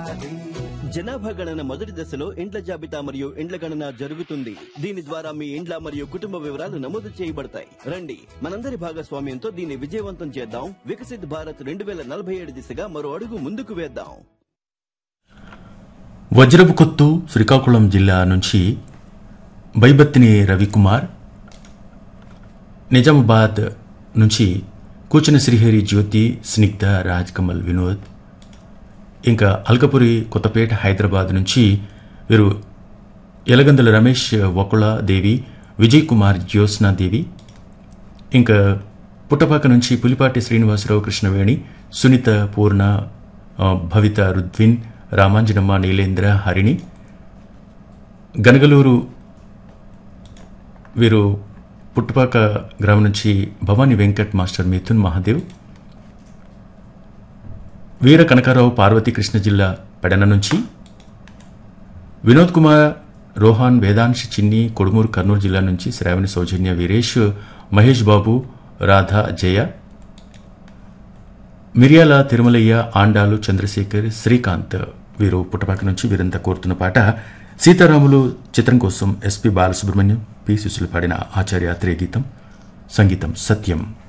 జనాభా గణన మొదటి దశలో ఇండ్ల జాబితా మరియు ఇండ్ల గణన జరుగుతుంది దీని ద్వారా మీ ఇండ్ల మరియు కుటుంబ వివరాలు నమోదు చేయబడతాయి రండి మనందరి భాగస్వామ్యంతో దీన్ని విజయవంతం చేద్దాం వికసిత్ భారత్ రెండు వేల నలభై ఏడు దిశగా మరో అడుగు ముందుకు వేద్దాం వజ్రపు కొత్తు శ్రీకాకుళం జిల్లా నుంచి బైబత్తిని రవికుమార్ నిజామాబాద్ నుంచి కూచిన శ్రీహరి జ్యోతి స్నిగ్ధ రాజ్ కమల్ వినోద్ ఇంకా అల్కపురి కొత్తపేట హైదరాబాద్ నుంచి వీరు ఎలగందల రమేష్ వకుళ దేవి విజయ్ కుమార్ జ్యోత్స్నా దేవి ఇంకా పుట్టపాక నుంచి పులిపాటి శ్రీనివాసరావు కృష్ణవేణి సునీత పూర్ణ ఆ, భవిత రుద్విన్ రామాంజనమ్మ నీలేంద్ర హరిణి గనగలూరు వీరు పుట్టుపాక గ్రామం నుంచి భవానీ వెంకట్ మాస్టర్ మిథున్ మహాదేవ్ వీర కనకారావు పార్వతీ కృష్ణ జిల్లా పెడన నుంచి వినోద్ కుమార్ రోహాన్ వేదాంశ్ చిన్ని కొడుమూరు కర్నూలు జిల్లా నుంచి శ్రావణి సౌజన్య వీరేష్ మహేష్ బాబు రాధా జయ మిరియాల తిరుమలయ్య ఆండాలు చంద్రశేఖర్ శ్రీకాంత్ వీరు పుట్టపాక నుంచి వీరంతా కోరుతున్న పాట సీతారాములు చిత్రం కోసం ఎస్పి బాలసుబ్రహ్మణ్యం పి శిశులు పాడిన ఆచార్య ఆత్రేయ గీతం సంగీతం సత్యం